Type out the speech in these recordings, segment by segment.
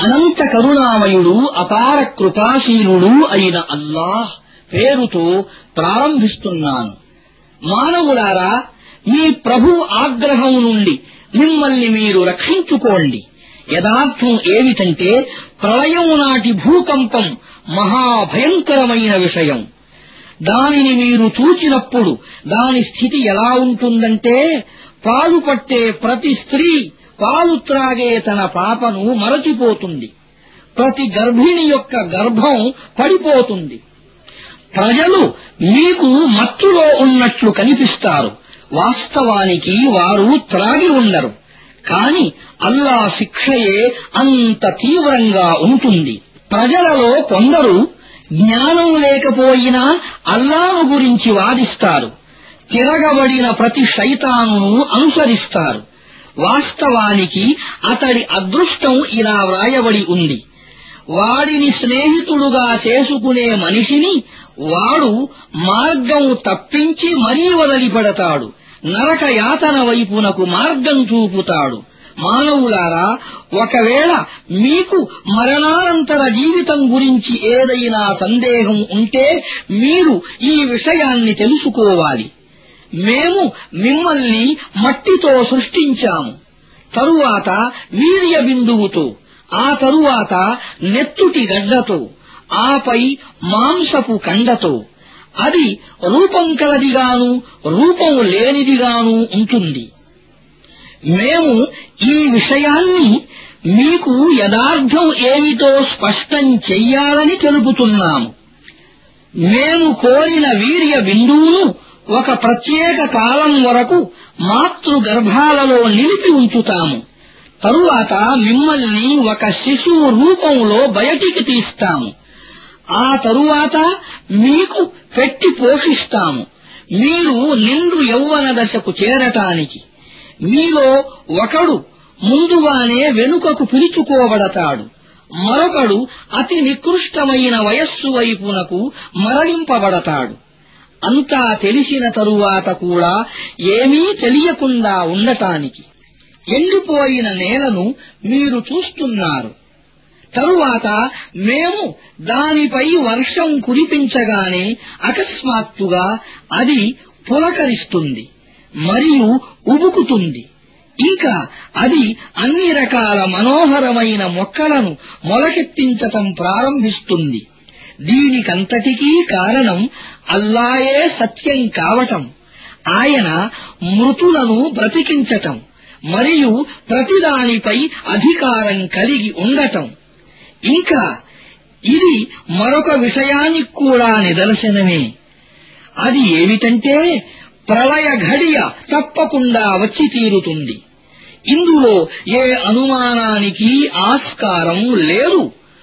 అనంత కరుణామయుడు అపార కృపాశీలుడు అయిన అల్లాహ్ పేరుతో ప్రారంభిస్తున్నాను మానవులారా మీ ప్రభు ఆగ్రహం నుండి మిమ్మల్ని మీరు రక్షించుకోండి యథార్థం ఏమిటంటే ప్రళయం నాటి భూకంపం మహాభయంకరమైన విషయం దానిని మీరు చూచినప్పుడు దాని స్థితి ఎలా ఉంటుందంటే పాలు పట్టే ప్రతి స్త్రీ పాలు త్రాగే తన పాపను మరచిపోతుంది ప్రతి గర్భిణి యొక్క గర్భం పడిపోతుంది ప్రజలు మీకు మత్తులో ఉన్నట్లు కనిపిస్తారు వాస్తవానికి వారు త్రాగి ఉండరు కాని అల్లా శిక్షయే అంత తీవ్రంగా ఉంటుంది ప్రజలలో కొందరు జ్ఞానం లేకపోయినా అల్లాను గురించి వాదిస్తారు తిరగబడిన ప్రతి శైతానును అనుసరిస్తారు వాస్తవానికి అతడి అదృష్టం ఇలా వ్రాయబడి ఉంది వాడిని స్నేహితుడుగా చేసుకునే మనిషిని వాడు మార్గం తప్పించి మరీ వదిలిపెడతాడు నరక యాతన వైపునకు మార్గం చూపుతాడు మానవులారా ఒకవేళ మీకు మరణానంతర జీవితం గురించి ఏదైనా సందేహం ఉంటే మీరు ఈ విషయాన్ని తెలుసుకోవాలి మేము మిమ్మల్ని మట్టితో సృష్టించాము తరువాత వీర్య బిందువుతో ఆ తరువాత నెత్తుటి గడ్డతో ఆపై మాంసపు కండతో అది రూపం కలదిగాను రూపం లేనిదిగాను ఉంటుంది మేము ఈ విషయాన్ని మీకు యథార్థం ఏమిటో స్పష్టం చెయ్యాలని తెలుపుతున్నాము మేము కోరిన వీర్య బిందువును ఒక ప్రత్యేక కాలం వరకు మాతృగర్భాలలో నిలిపి ఉంచుతాము తరువాత మిమ్మల్ని ఒక శిశువు రూపంలో బయటికి తీస్తాము ఆ తరువాత మీకు పెట్టి పోషిస్తాము మీరు నిండు యౌవన దశకు చేరటానికి మీలో ఒకడు ముందుగానే వెనుకకు పిలుచుకోబడతాడు మరొకడు అతి నికృష్టమైన వయస్సు వైపునకు మరలింపబడతాడు అంతా తెలిసిన తరువాత కూడా ఏమీ తెలియకుండా ఉండటానికి ఎండిపోయిన నేలను మీరు చూస్తున్నారు తరువాత మేము దానిపై వర్షం కురిపించగానే అకస్మాత్తుగా అది పులకరిస్తుంది మరియు ఉబుకుతుంది ఇంకా అది అన్ని రకాల మనోహరమైన మొక్కలను మొలకెత్తించటం ప్రారంభిస్తుంది దీనికంతటికీ కారణం అల్లాయే సత్యం కావటం ఆయన మృతులను బ్రతికించటం మరియు ప్రతిదానిపై అధికారం కలిగి ఉండటం ఇంకా ఇది మరొక విషయానికి కూడా నిదర్శనమే అది ఏమిటంటే ప్రళయ ఘడియ తప్పకుండా వచ్చి తీరుతుంది ఇందులో ఏ అనుమానానికి ఆస్కారం లేదు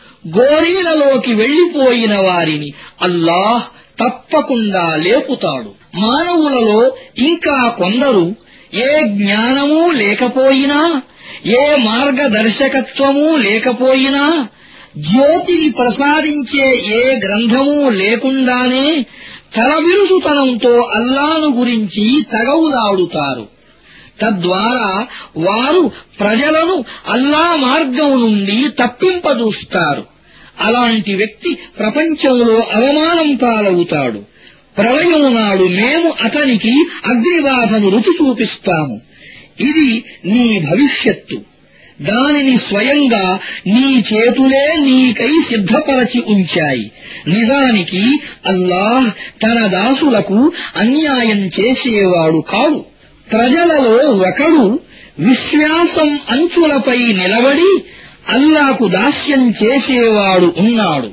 గోరీలలోకి వెళ్లిపోయిన వారిని అల్లాహ్ తప్పకుండా లేపుతాడు మానవులలో ఇంకా కొందరు ఏ జ్ఞానమూ లేకపోయినా ఏ మార్గదర్శకత్వమూ లేకపోయినా జ్యోతిని ప్రసాదించే ఏ గ్రంథమూ లేకుండానే తలవిరుసుతనంతో అల్లాను గురించి తగవులాడుతారు తద్వారా వారు ప్రజలను అల్లా మార్గం నుండి తప్పింపదూస్తారు అలాంటి వ్యక్తి ప్రపంచంలో అవమానం పాలవుతాడు ప్రళయం నాడు మేము అతనికి అగ్నిబాధను రుచి చూపిస్తాము ఇది నీ భవిష్యత్తు దానిని స్వయంగా నీ చేతులే నీకై సిద్ధపరచి ఉంచాయి నిజానికి అల్లాహ్ తన దాసులకు అన్యాయం చేసేవాడు కాడు ప్రజలలో ఒకడు విశ్వాసం అంచులపై నిలబడి అల్లాకు దాస్యం చేసేవాడు ఉన్నాడు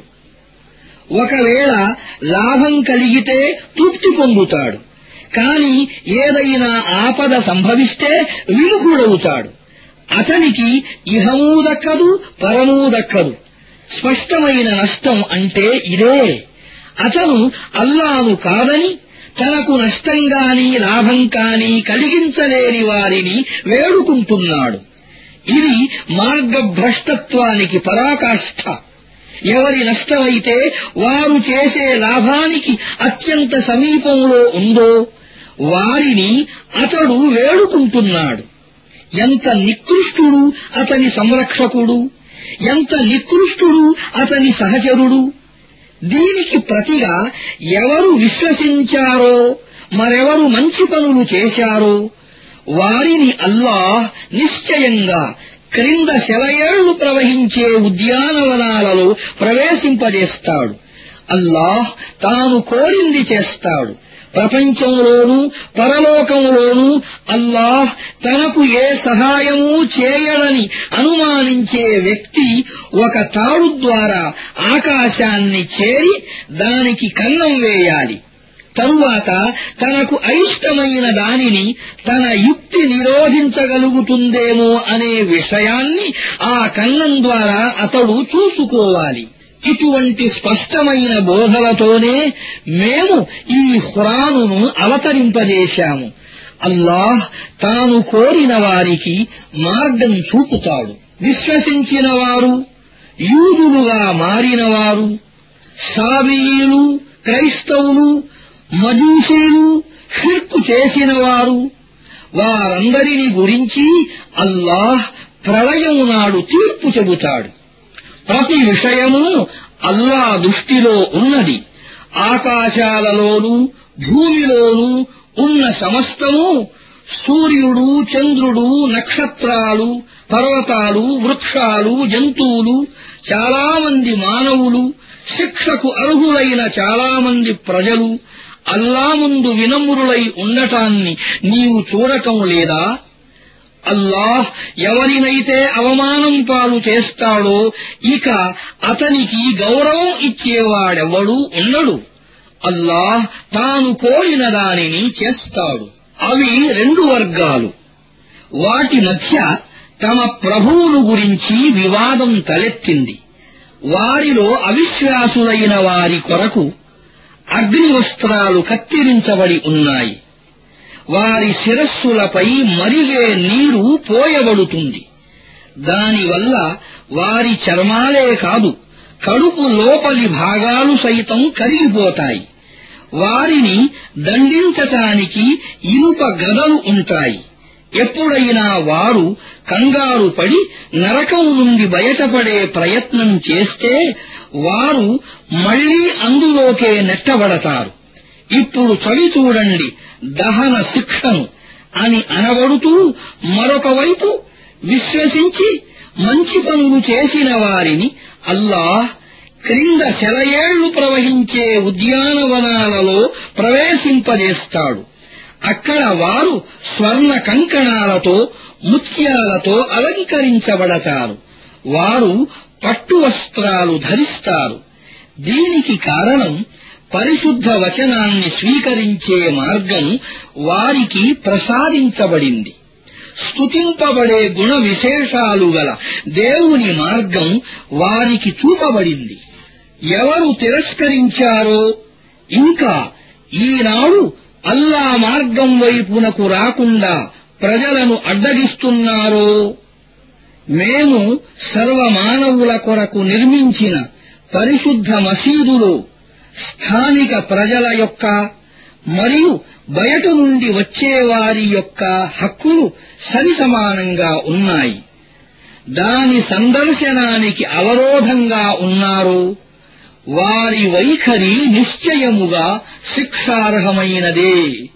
ఒకవేళ లాభం కలిగితే తృప్తి పొందుతాడు కాని ఏదైనా ఆపద సంభవిస్తే విముఖుడవుతాడు అతనికి ఇహమూ దక్కదు పరమూ దక్కదు స్పష్టమైన నష్టం అంటే ఇదే అతను అల్లాను కాదని తనకు నష్టం గాని లాభం కాని కలిగించలేని వారిని వేడుకుంటున్నాడు ఇది మార్గభ్రష్టత్వానికి పరాకాష్ఠ ఎవరి నష్టమైతే వారు చేసే లాభానికి అత్యంత సమీపంలో ఉందో వారిని అతడు వేడుకుంటున్నాడు ఎంత నికృష్టుడు అతని సంరక్షకుడు ఎంత నికృష్టుడు అతని సహచరుడు దీనికి ప్రతిగా ఎవరు విశ్వసించారో మరెవరు మంచి పనులు చేశారో వారిని అల్లాహ్ నిశ్చయంగా క్రింద సెలయేళ్లు ప్రవహించే ఉద్యానవనాలలో ప్రవేశింపజేస్తాడు అల్లాహ్ తాను కోరింది చేస్తాడు ప్రపంచంలోనూ పరలోకంలోనూ అల్లాహ్ తనకు ఏ సహాయమూ చేయడని అనుమానించే వ్యక్తి ఒక తాడు ద్వారా ఆకాశాన్ని చేరి దానికి కన్నం వేయాలి తరువాత తనకు అయిష్టమైన దానిని తన యుక్తి నిరోధించగలుగుతుందేమో అనే విషయాన్ని ఆ కన్నం ద్వారా అతడు చూసుకోవాలి ఇటువంటి స్పష్టమైన బోధలతోనే మేము ఈ ఖురానును అవతరింపజేశాము అల్లాహ్ తాను కోరిన వారికి మార్గం చూపుతాడు విశ్వసించిన వారు యూదులుగా మారినవారు సాబీయులు క్రైస్తవులు మజూసీలు షిర్కు చేసిన వారు వారందరిని గురించి అల్లాహ్ ప్రళయం నాడు తీర్పు చెబుతాడు ప్రతి విషయము అల్లా దృష్టిలో ఉన్నది ఆకాశాలలోనూ భూమిలోనూ ఉన్న సమస్తము సూర్యుడు చంద్రుడు నక్షత్రాలు పర్వతాలు వృక్షాలు జంతువులు చాలామంది మానవులు శిక్షకు అర్హులైన చాలామంది ప్రజలు అల్లా ముందు వినమ్రులై ఉండటాన్ని నీవు చూడటం లేదా అల్లాహ్ ఎవరినైతే అవమానం పాలు చేస్తాడో ఇక అతనికి గౌరవం ఇచ్చేవాడెవడూ ఉండడు అల్లాహ్ తాను కోరిన దానిని చేస్తాడు అవి రెండు వర్గాలు వాటి మధ్య తమ ప్రభువును గురించి వివాదం తలెత్తింది వారిలో అవిశ్వాసులైన వారి కొరకు అగ్ని వస్త్రాలు కత్తిరించబడి ఉన్నాయి వారి శిరస్సులపై మరిగే నీరు పోయబడుతుంది దానివల్ల వారి చర్మాలే కాదు కడుపు లోపలి భాగాలు సైతం కరిగిపోతాయి వారిని దండించటానికి ఇనుప గదలు ఉంటాయి ఎప్పుడైనా వారు కంగారు పడి నరకం నుండి బయటపడే ప్రయత్నం చేస్తే వారు మళ్లీ అందులోకే నెట్టబడతారు ఇప్పుడు చవి చూడండి దహన శిక్షను అని అనబడుతూ మరొక వైపు విశ్వసించి మంచి పనులు చేసిన వారిని అల్లాహ్ క్రింద సెలయేళ్లు ప్రవహించే ఉద్యానవనాలలో ప్రవేశింపజేస్తాడు అక్కడ వారు స్వర్ణ కంకణాలతో ముత్యాలతో అలంకరించబడతారు వారు పట్టు వస్త్రాలు ధరిస్తారు దీనికి కారణం పరిశుద్ధ వచనాన్ని స్వీకరించే మార్గం వారికి ప్రసాదించబడింది స్తుతింపబడే గుణ విశేషాలు గల దేవుని మార్గం వారికి చూపబడింది ఎవరు తిరస్కరించారో ఇంకా ఈనాడు అల్లా మార్గం వైపునకు రాకుండా ప్రజలను అడ్డగిస్తున్నారో మేము సర్వమానవుల కొరకు నిర్మించిన పరిశుద్ధ మసీదులో స్థానిక ప్రజల యొక్క మరియు బయట నుండి వచ్చేవారి యొక్క హక్కులు సరిసమానంగా ఉన్నాయి దాని సందర్శనానికి అవరోధంగా ఉన్నారో వారి వైఖరి నిశ్చయముగా శిక్షార్హమైనదే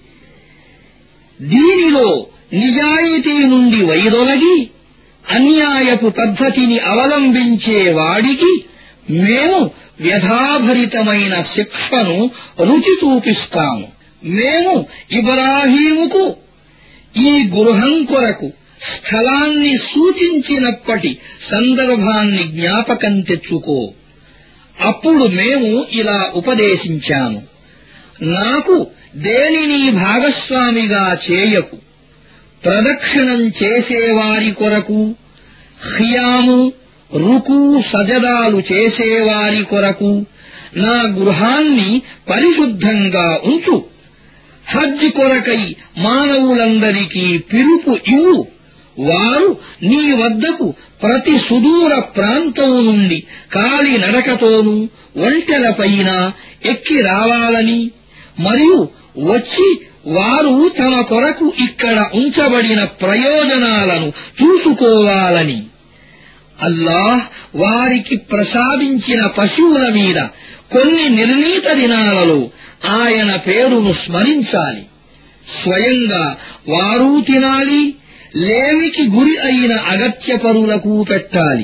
దీనిలో నిజాయితీ నుండి వైదొలగి అన్యాయపు పద్ధతిని అవలంబించే వాడికి మేము వ్యధాభరితమైన శిక్షను రుచి చూపిస్తాము మేము ఇబ్రాహీముకు ఈ గృహం కొరకు స్థలాన్ని సూచించినప్పటి సందర్భాన్ని జ్ఞాపకం తెచ్చుకో అప్పుడు మేము ఇలా ఉపదేశించాము నాకు దేనిని భాగస్వామిగా చేయకు ప్రదక్షిణం చేసేవారి కొరకు ఖియాము రుకు సజదాలు చేసేవారి కొరకు నా గృహాన్ని పరిశుద్ధంగా ఉంచు హజ్ కొరకై మానవులందరికీ పిలుపు ఇవ్వు వారు నీ వద్దకు ప్రతి సుదూర ప్రాంతం నుండి కాలి నడకతోనూ ఒంటెలపైన ఎక్కి రావాలని మరియు వచ్చి వారు తమ కొరకు ఇక్కడ ఉంచబడిన ప్రయోజనాలను చూసుకోవాలని అల్లాహ్ వారికి ప్రసాదించిన పశువుల మీద కొన్ని నిర్ణీత దినాలలో ఆయన పేరును స్మరించాలి స్వయంగా వారూ తినాలి లేమికి గురి అయిన అగత్యపరులకు పెట్టాలి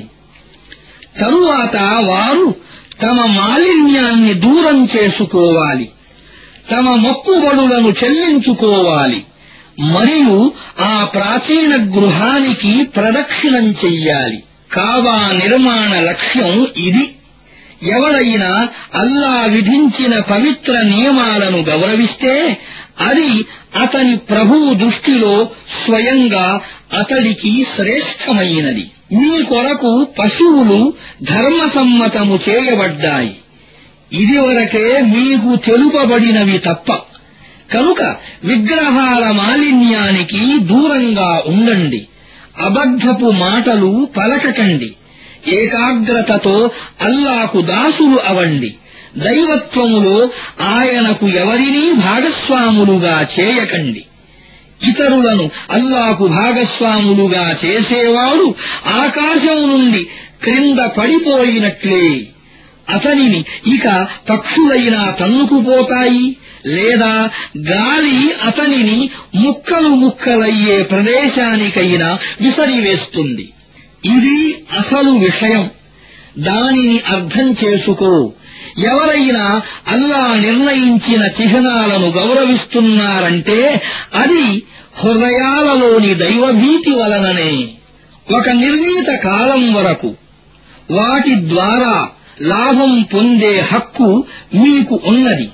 తరువాత వారు తమ మాలిన్యాన్ని దూరం చేసుకోవాలి తమ మొక్కుబడులను చెల్లించుకోవాలి మరియు ఆ ప్రాచీన గృహానికి ప్రదక్షిణం చెయ్యాలి కాబా నిర్మాణ లక్ష్యం ఇది ఎవరైనా అల్లా విధించిన పవిత్ర నియమాలను గౌరవిస్తే అది అతని ప్రభువు దృష్టిలో స్వయంగా అతడికి శ్రేష్టమైనది మీ కొరకు పశువులు ధర్మసమ్మతము చేయబడ్డాయి ఇదివరకే మీకు తెలుపబడినవి తప్ప కనుక విగ్రహాల మాలిన్యానికి దూరంగా ఉండండి అబద్ధపు మాటలు పలకకండి ఏకాగ్రతతో అల్లాకు దాసులు అవండి దైవత్వములో ఆయనకు ఎవరినీ భాగస్వాములుగా చేయకండి ఇతరులను అల్లాకు భాగస్వాములుగా చేసేవాడు ఆకాశం నుండి క్రింద పడిపోయినట్లే అతనిని ఇక పక్షులైనా తన్నుకుపోతాయి లేదా గాలి అతనిని ముక్కలు ముక్కలయ్యే ప్రదేశానికైనా విసరివేస్తుంది ఇది అసలు విషయం దానిని అర్థం చేసుకో ఎవరైనా అల్లా నిర్ణయించిన చిహ్నాలను గౌరవిస్తున్నారంటే అది హృదయాలలోని దైవభీతి వలననే ఒక నిర్ణీత కాలం వరకు వాటి ద్వారా లాభం పొందే హక్కు మీకు ఉన్నది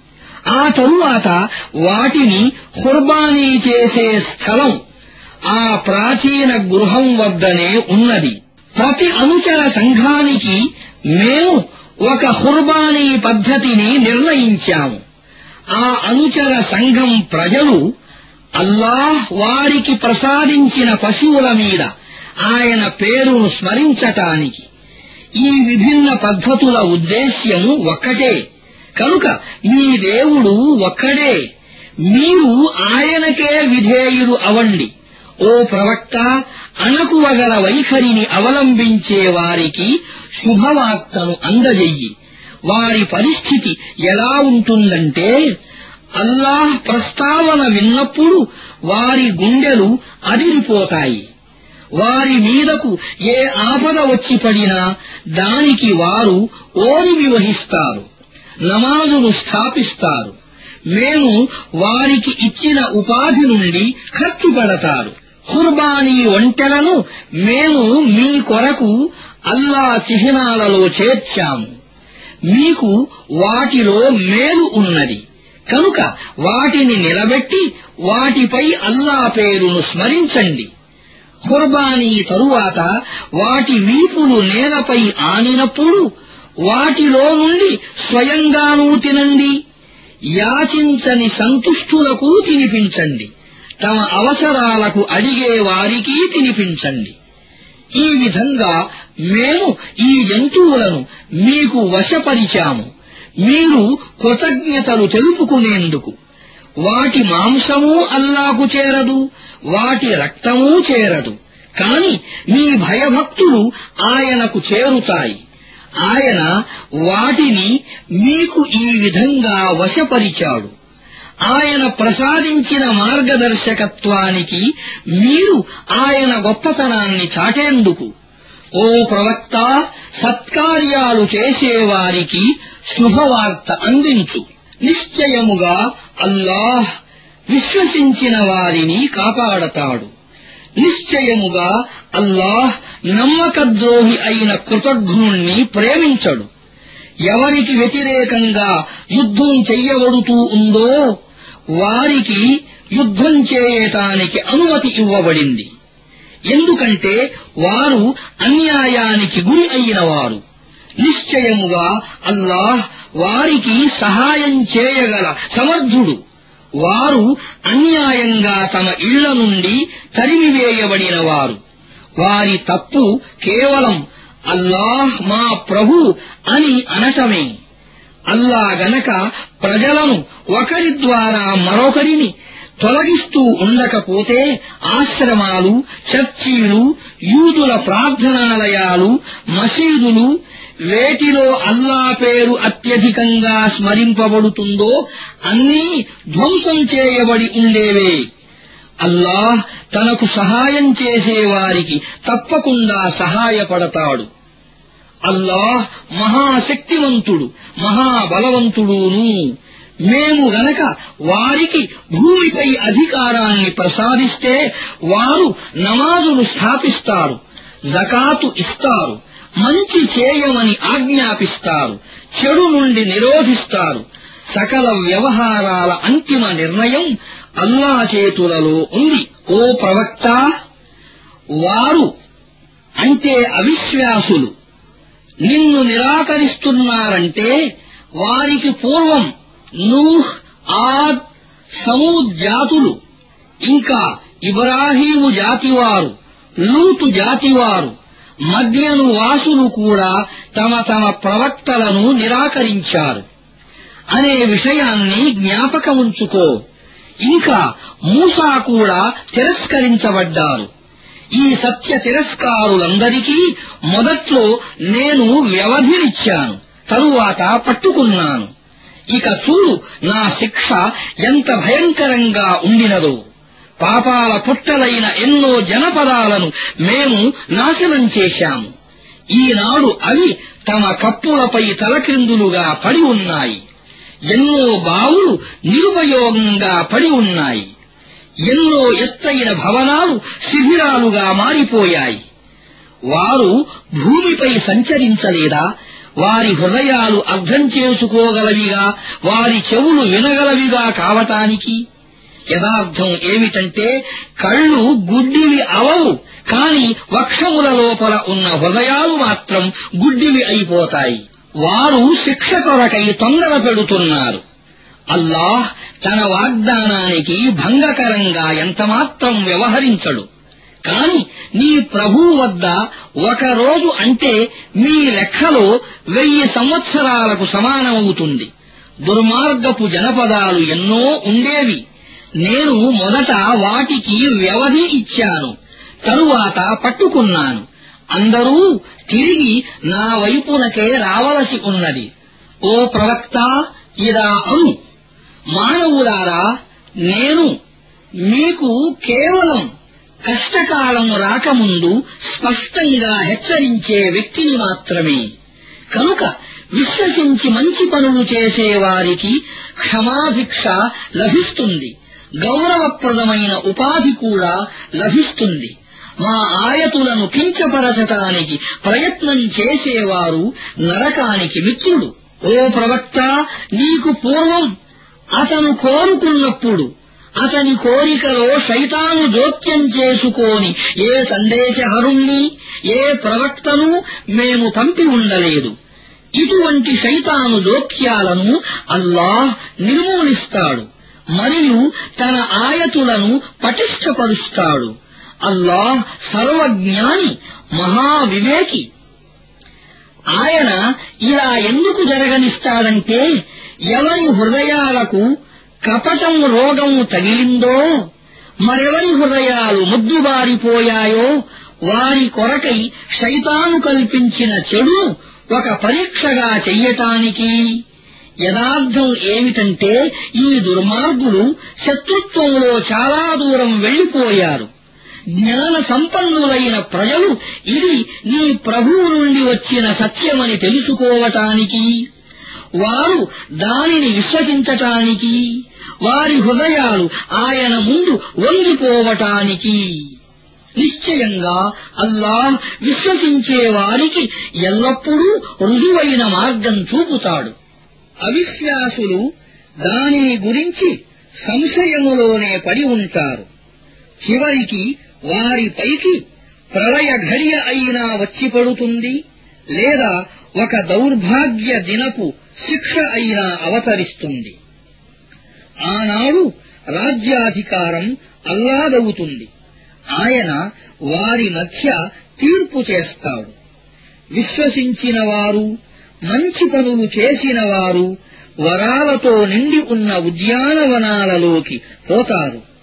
ఆ తరువాత వాటిని ఖుర్బానీ చేసే స్థలం ఆ ప్రాచీన గృహం వద్దనే ఉన్నది ప్రతి అనుచర సంఘానికి మేము ఒక ఖుర్బానీ పద్ధతిని నిర్ణయించాము ఆ అనుచర సంఘం ప్రజలు అల్లాహ్ వారికి ప్రసాదించిన పశువుల మీద ఆయన పేరును స్మరించటానికి ఈ విభిన్న పద్ధతుల ఉద్దేశ్యం ఒక్కటే కనుక మీ దేవుడు ఒక్కడే మీరు ఆయనకే విధేయులు అవండి ఓ ప్రవక్త అణకువగల వైఖరిని అవలంబించే వారికి శుభవార్తను అందజెయ్యి వారి పరిస్థితి ఎలా ఉంటుందంటే అల్లాహ్ ప్రస్తావన విన్నప్పుడు వారి గుండెలు అదిరిపోతాయి వారి మీదకు ఏ ఆపద వచ్చి పడినా దానికి వారు ఓరిమి వహిస్తారు నమాజును స్థాపిస్తారు మేము వారికి ఇచ్చిన ఉపాధి నుండి ఖర్చు పెడతారు ఖుర్బానీ ఒంటెలను మేము మీ కొరకు అల్లా చిహ్నాలలో చేర్చాము మీకు వాటిలో మేలు ఉన్నది కనుక వాటిని నిలబెట్టి వాటిపై అల్లా పేరును స్మరించండి ఖుర్బానీ తరువాత వాటి వీపులు నేలపై ఆనినప్పుడు వాటిలో నుండి స్వయంగానూ తినండి యాచించని సంతుష్టులకు తినిపించండి తమ అవసరాలకు అడిగే వారికి తినిపించండి ఈ విధంగా మేము ఈ జంతువులను మీకు వశపరిచాము మీరు కృతజ్ఞతలు తెలుపుకునేందుకు వాటి మాంసమూ అల్లాకు చేరదు వాటి రక్తమూ చేరదు కాని మీ భయభక్తులు ఆయనకు చేరుతాయి ఆయన వాటిని మీకు ఈ విధంగా వశపరిచాడు ఆయన ప్రసాదించిన మార్గదర్శకత్వానికి మీరు ఆయన గొప్పతనాన్ని చాటేందుకు ఓ ప్రవక్త సత్కార్యాలు చేసేవారికి శుభవార్త అందించు నిశ్చయముగా అల్లాహ్ విశ్వసించిన వారిని కాపాడతాడు నిశ్చయముగా అల్లాహ్ నమ్మకద్రోహి అయిన కృతజ్ఞుణ్ణి ప్రేమించడు ఎవరికి వ్యతిరేకంగా యుద్ధం చెయ్యబడుతూ ఉందో వారికి యుద్ధం చేయటానికి అనుమతి ఇవ్వబడింది ఎందుకంటే వారు అన్యాయానికి గురి అయినవారు నిశ్చయముగా అల్లాహ్ వారికి సహాయం చేయగల సమర్థుడు వారు అన్యాయంగా తమ ఇళ్ల నుండి తరిమివేయబడిన వారు వారి తప్పు కేవలం అల్లాహ్ మా ప్రభు అని అనటమే అల్లా గనక ప్రజలను ఒకరి ద్వారా మరొకరిని తొలగిస్తూ ఉండకపోతే ఆశ్రమాలు చర్చీలు యూదుల ప్రార్థనాలయాలు మసీదులు వేటిలో అల్లా పేరు అత్యధికంగా స్మరింపబడుతుందో అన్నీ ధ్వంసం చేయబడి ఉండేవే అల్లాహ్ తనకు సహాయం చేసేవారికి తప్పకుండా సహాయపడతాడు అల్లాహ్ మహాశక్తివంతుడు మహాబలవంతుడును మేము గనక వారికి భూమిపై అధికారాన్ని ప్రసాదిస్తే వారు నమాజులు స్థాపిస్తారు జకాతు ఇస్తారు మంచి చేయమని ఆజ్ఞాపిస్తారు చెడు నుండి నిరోధిస్తారు సకల వ్యవహారాల అంతిమ నిర్ణయం అల్లా చేతులలో ఉంది ఓ ప్రవక్త వారు అంటే అవిశ్వాసులు నిన్ను నిరాకరిస్తున్నారంటే వారికి పూర్వం నూహ్ ఆద్ సమూద్ జాతులు ఇంకా ఇబ్రాహీము జాతివారు లూతు జాతివారు మద్యను వాసులు కూడా తమ తమ ప్రవక్తలను నిరాకరించారు అనే విషయాన్ని జ్ఞాపకముంచుకో ఇంకా మూసా కూడా తిరస్కరించబడ్డారు ఈ సత్య తిరస్కారులందరికీ మొదట్లో నేను వ్యవధినిచ్చాను తరువాత పట్టుకున్నాను ఇక చూడు నా శిక్ష ఎంత భయంకరంగా ఉండినదో పాపాల పుట్టలైన ఎన్నో జనపదాలను మేము నాశనం చేశాము ఈనాడు అవి తమ కప్పులపై తలక్రిందులుగా పడి ఉన్నాయి ఎన్నో బావులు నిరుపయోగంగా పడి ఉన్నాయి ఎన్నో ఎత్తైన భవనాలు శిథిరాలుగా మారిపోయాయి వారు భూమిపై సంచరించలేదా వారి హృదయాలు అర్థం చేసుకోగలవిగా వారి చెవులు వినగలవిగా కావటానికి యథార్థం ఏమిటంటే కళ్ళు గుడ్డివి అవవు కాని వక్షముల లోపల ఉన్న హృదయాలు మాత్రం గుడ్డివి అయిపోతాయి వారు శిక్ష కొరకై తొందర పెడుతున్నారు అల్లాహ్ తన వాగ్దానానికి భంగకరంగా ఎంతమాత్రం వ్యవహరించడు కాని నీ ప్రభువు వద్ద ఒక రోజు అంటే మీ లెక్కలో వెయ్యి సంవత్సరాలకు సమానమవుతుంది దుర్మార్గపు జనపదాలు ఎన్నో ఉండేవి నేను మొదట వాటికి వ్యవధి ఇచ్చాను తరువాత పట్టుకున్నాను అందరూ తిరిగి నా వైపునకే రావలసి ఉన్నది ఓ ప్రవక్త ఇలా అను మానవులారా నేను మీకు కేవలం కష్టకాలం రాకముందు స్పష్టంగా హెచ్చరించే వ్యక్తిని మాత్రమే కనుక విశ్వసించి మంచి పనులు చేసేవారికి క్షమాభిక్ష లభిస్తుంది గౌరవప్రదమైన ఉపాధి కూడా లభిస్తుంది మా ఆయతులను కించపరచటానికి ప్రయత్నం చేసేవారు నరకానికి మిత్రుడు ఓ ప్రవక్త నీకు పూర్వం అతను కోరుకున్నప్పుడు అతని కోరికలో శైతాను జోక్యం చేసుకోని ఏ సందేశహరుణ్ణి ఏ ప్రవక్తను మేము పంపి ఉండలేదు ఇటువంటి శైతాను జోక్యాలను అల్లాహ్ నిర్మూలిస్తాడు మరియు తన ఆయతులను పటిష్టపరుస్తాడు అల్లాహ్ సర్వజ్ఞాని మహావివేకి ఆయన ఇలా ఎందుకు జరగనిస్తాడంటే ఎవరి హృదయాలకు కపటం రోగం తగిలిందో మరెవరి హృదయాలు ముద్దుబారిపోయాయో వారి కొరకై శైతాను కల్పించిన చెడు ఒక పరీక్షగా చెయ్యటానికి యథార్థం ఏమిటంటే ఈ దుర్మార్గులు శత్రుత్వంలో చాలా దూరం వెళ్లిపోయారు జ్ఞాన సంపన్నులైన ప్రజలు ఇది నీ ప్రభువు నుండి వచ్చిన సత్యమని తెలుసుకోవటానికి వారు దానిని విశ్వసించటానికి వారి హృదయాలు ఆయన ముందు వంగిపోవటానికి నిశ్చయంగా అల్లాహ్ విశ్వసించే వారికి ఎల్లప్పుడూ రుజువైన మార్గం చూపుతాడు అవిశ్వాసులు దానిని గురించి సంశయములోనే పడి ఉంటారు చివరికి వారిపైకి ప్రళయ ఘడియ అయినా వచ్చి పడుతుంది లేదా ఒక దౌర్భాగ్య దినపు శిక్ష అయినా అవతరిస్తుంది ఆనాడు రాజ్యాధికారం అల్లాదవుతుంది ఆయన వారి మధ్య తీర్పు చేస్తాడు విశ్వసించిన వారు మంచి పనులు చేసిన వారు వరాలతో నిండి ఉన్న ఉద్యానవనాలలోకి పోతారు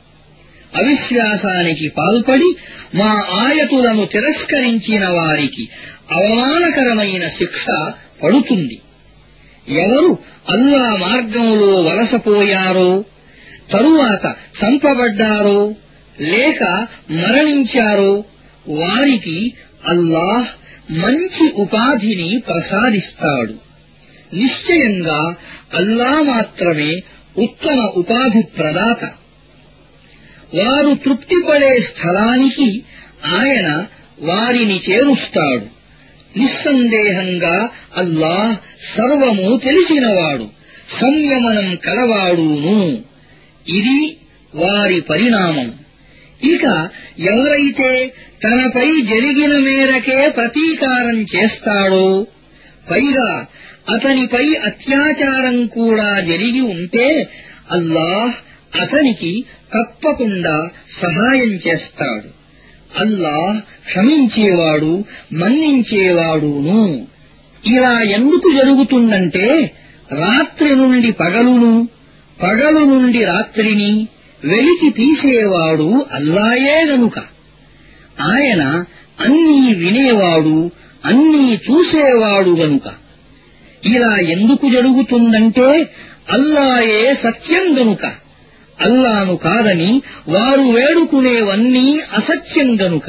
అవిశ్వాసానికి పాల్పడి మా ఆయతులను తిరస్కరించిన వారికి అవమానకరమైన శిక్ష పడుతుంది ఎవరు అల్లా మార్గంలో వలసపోయారో తరువాత చంపబడ్డారో లేక మరణించారో వారికి అల్లాహ్ మంచి ఉపాధిని ప్రసాదిస్తాడు నిశ్చయంగా అల్లా మాత్రమే ఉత్తమ ఉపాధి ప్రదాత వారు తృప్తిపడే స్థలానికి ఆయన వారిని చేరుస్తాడు నిస్సందేహంగా అల్లాహ్ సర్వము తెలిసినవాడు సంయమనం కలవాడును ఇది వారి పరిణామం ఇక ఎవరైతే తనపై జరిగిన మేరకే ప్రతీకారం చేస్తాడో పైగా అతనిపై అత్యాచారం కూడా జరిగి ఉంటే అల్లాహ్ అతనికి తప్పకుండా సహాయం చేస్తాడు అల్లాహ్ క్షమించేవాడు మన్నించేవాడును ఇలా ఎందుకు జరుగుతుందంటే రాత్రి నుండి పగలును పగలు నుండి రాత్రిని వెలికి తీసేవాడు అల్లాయే గనుక ఆయన అన్నీ వినేవాడు అన్నీ చూసేవాడు గనుక ఇలా ఎందుకు జరుగుతుందంటే అల్లాయే సత్యం గనుక అల్లాను కాదని వారు వేడుకునేవన్నీ అసత్యం గనుక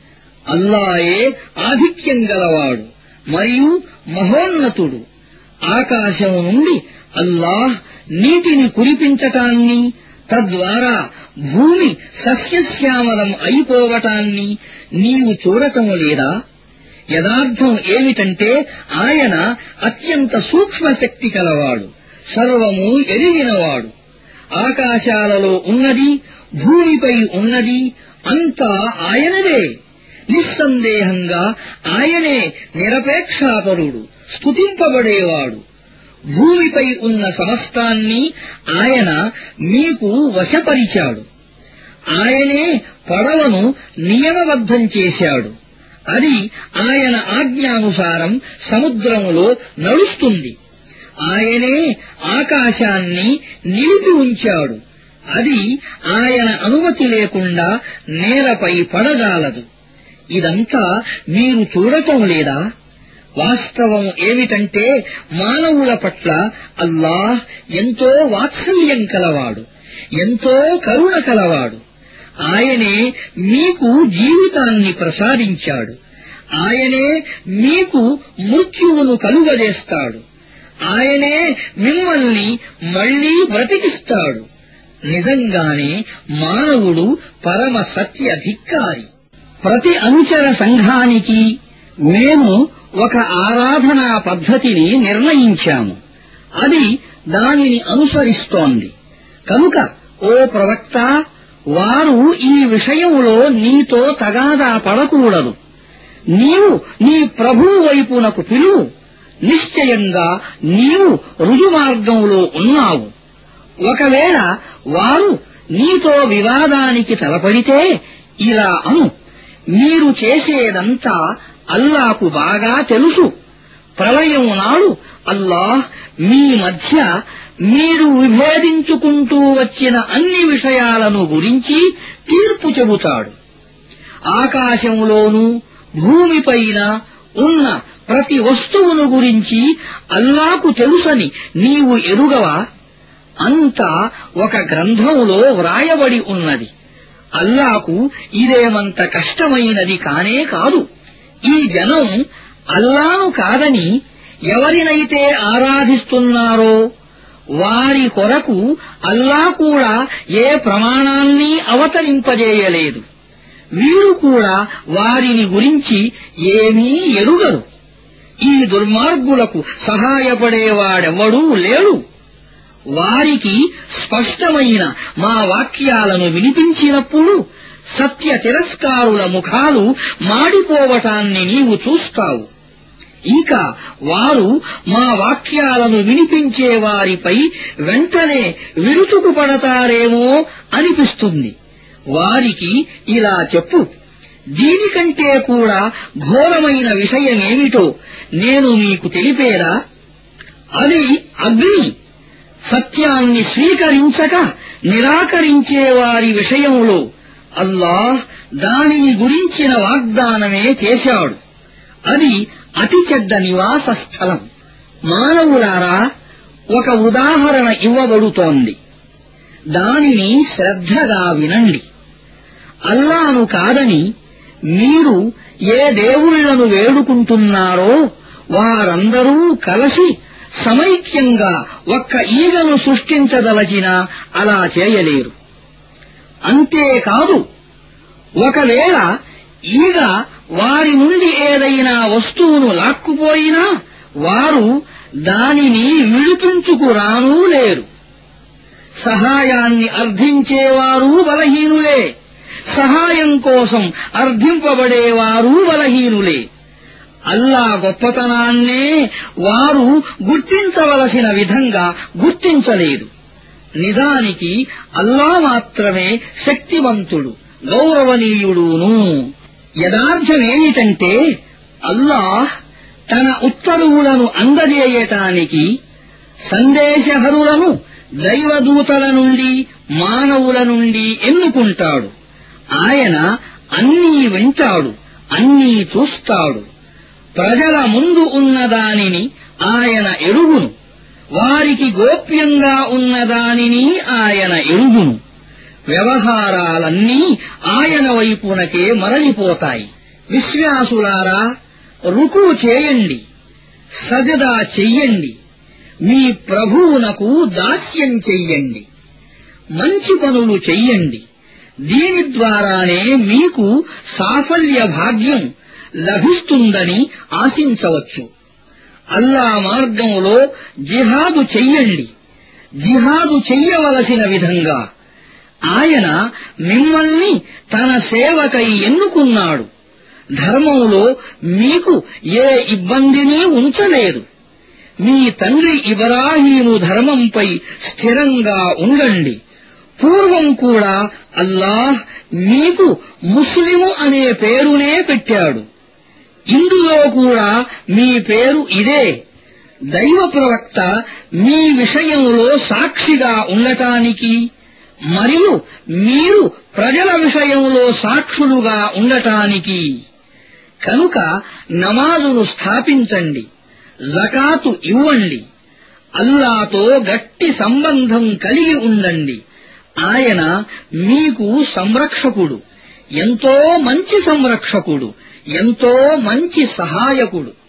అల్లాయే ఆధిక్యం గలవాడు మరియు మహోన్నతుడు ఆకాశం నుండి అల్లాహ్ నీటిని కురిపించటాన్ని తద్వారా భూమి సస్యశ్యామలం అయిపోవటాన్ని నీవు చూడటం లేదా యథార్థం ఏమిటంటే ఆయన అత్యంత సూక్ష్మశక్తి కలవాడు సర్వము ఎరిగినవాడు ఆకాశాలలో ఉన్నది భూమిపై ఉన్నది అంతా ఆయనదే నిస్సందేహంగా ఆయనే నిరపేక్షాపరుడు స్తుతింపబడేవాడు భూమిపై ఉన్న సమస్తాన్ని ఆయన మీకు వశపరిచాడు ఆయనే పడవను నియమబద్ధం చేశాడు అది ఆయన ఆజ్ఞానుసారం సముద్రములో నడుస్తుంది ఆయనే ఆకాశాన్ని నిలిపి ఉంచాడు అది ఆయన అనుమతి లేకుండా నేలపై పడజాలదు ఇదంతా మీరు చూడటం లేదా వాస్తవం ఏమిటంటే మానవుల పట్ల అల్లాహ్ ఎంతో వాత్సల్యం కలవాడు ఎంతో కరుణ కలవాడు ఆయనే మీకు జీవితాన్ని ప్రసాదించాడు ఆయనే మీకు మృత్యువును కలుగజేస్తాడు ఆయనే మిమ్మల్ని మళ్లీ బ్రతికిస్తాడు నిజంగానే మానవుడు పరమ సత్యధిక్కారి ప్రతి అనుచర సంఘానికి మేము ఒక ఆరాధనా పద్ధతిని నిర్ణయించాము అది దానిని అనుసరిస్తోంది కనుక ఓ ప్రవక్త వారు ఈ విషయంలో నీతో తగాదా పడకూడదు నీవు నీ ప్రభువు వైపునకు పిలువు నిశ్చయంగా నీవు రుజుమార్గంలో ఉన్నావు ఒకవేళ వారు నీతో వివాదానికి తలపడితే ఇలా అను మీరు చేసేదంతా అల్లాకు బాగా తెలుసు ప్రళయం నాడు అల్లాహ్ మీ మధ్య మీరు విభేదించుకుంటూ వచ్చిన అన్ని విషయాలను గురించి తీర్పు చెబుతాడు ఆకాశంలోనూ భూమిపైన ఉన్న ప్రతి వస్తువును గురించి అల్లాకు తెలుసని నీవు ఎరుగవా అంతా ఒక గ్రంథంలో వ్రాయబడి ఉన్నది అల్లాకు ఇదేమంత కష్టమైనది కానే కాదు ఈ జనం అల్లాను కాదని ఎవరినైతే ఆరాధిస్తున్నారో వారి కొరకు అల్లా కూడా ఏ ప్రమాణాన్ని అవతరింపజేయలేదు వీరు కూడా వారిని గురించి ఏమీ ఎరుగరు ఈ దుర్మార్గులకు సహాయపడేవాడెవడూ లేడు వారికి స్పష్టమైన మా వాక్యాలను వినిపించినప్పుడు సత్య తిరస్కారుల ముఖాలు మాడిపోవటాన్ని నీవు చూస్తావు ఇంకా వారు మా వాక్యాలను వినిపించే వారిపై వెంటనే విరుచుకుపడతారేమో అనిపిస్తుంది వారికి ఇలా చెప్పు దీనికంటే కూడా ఘోరమైన విషయమేమిటో నేను మీకు తెలిపేదా అది అగ్ని సత్యాన్ని స్వీకరించక నిరాకరించే వారి విషయంలో అల్లాహ్ దానిని గురించిన వాగ్దానమే చేశాడు అది అతి చెడ్డ నివాస స్థలం మానవులారా ఒక ఉదాహరణ ఇవ్వబడుతోంది దానిని శ్రద్ధగా వినండి అల్లాను కాదని మీరు ఏ దేవుళ్లను వేడుకుంటున్నారో వారందరూ కలిసి సమైక్యంగా ఒక్క ఈగను సృష్టించదలచినా అలా చేయలేరు అంతేకాదు ఒకవేళ ఈగ వారి నుండి ఏదైనా వస్తువును లాక్కుపోయినా వారు దానిని విడిపించుకురానూ లేరు సహాయాన్ని అర్థించేవారు బలహీనులే సహాయం కోసం అర్థింపబడేవారు బలహీనులే అల్లా గొప్పతనాన్నే వారు గుర్తించవలసిన విధంగా గుర్తించలేదు నిజానికి అల్లా మాత్రమే శక్తివంతుడు గౌరవనీయుడును యథార్థమేమిటంటే అల్లాహ్ తన ఉత్తర్వులను అందజేయటానికి సందేశహరులను దైవదూతల నుండి మానవుల నుండి ఎన్నుకుంటాడు ఆయన అన్నీ వింటాడు అన్నీ చూస్తాడు ప్రజల ముందు ఉన్నదానిని ఆయన ఎరుగును వారికి గోప్యంగా ఉన్నదానిని ఆయన ఎరుగును వ్యవహారాలన్నీ ఆయన వైపునకే మరలిపోతాయి విశ్వాసులారా రుకు చేయండి సజదా చెయ్యండి మీ ప్రభువునకు దాస్యం చెయ్యండి మంచి పనులు చెయ్యండి దీని ద్వారానే మీకు సాఫల్య భాగ్యం లభిస్తుందని ఆశించవచ్చు అల్లా మార్గంలో జిహాదు చెయ్యండి జిహాదు చెయ్యవలసిన విధంగా ఆయన మిమ్మల్ని తన సేవకై ఎన్నుకున్నాడు ధర్మంలో మీకు ఏ ఇబ్బందిని ఉంచలేదు మీ తండ్రి ఇబ్రాహీము ధర్మంపై స్థిరంగా ఉండండి పూర్వం కూడా అల్లాహ్ మీకు ముస్లిము అనే పేరునే పెట్టాడు ఇందులో కూడా మీ పేరు ఇదే దైవ ప్రవక్త మీ విషయంలో సాక్షిగా ఉండటానికి మరియు మీరు ప్రజల విషయంలో సాక్షులుగా ఉండటానికి కనుక నమాజును స్థాపించండి జకాతు ఇవ్వండి అల్లాతో గట్టి సంబంధం కలిగి ఉండండి ఆయన మీకు సంరక్షకుడు ఎంతో మంచి సంరక్షకుడు ఎంతో మంచి సహాయకుడు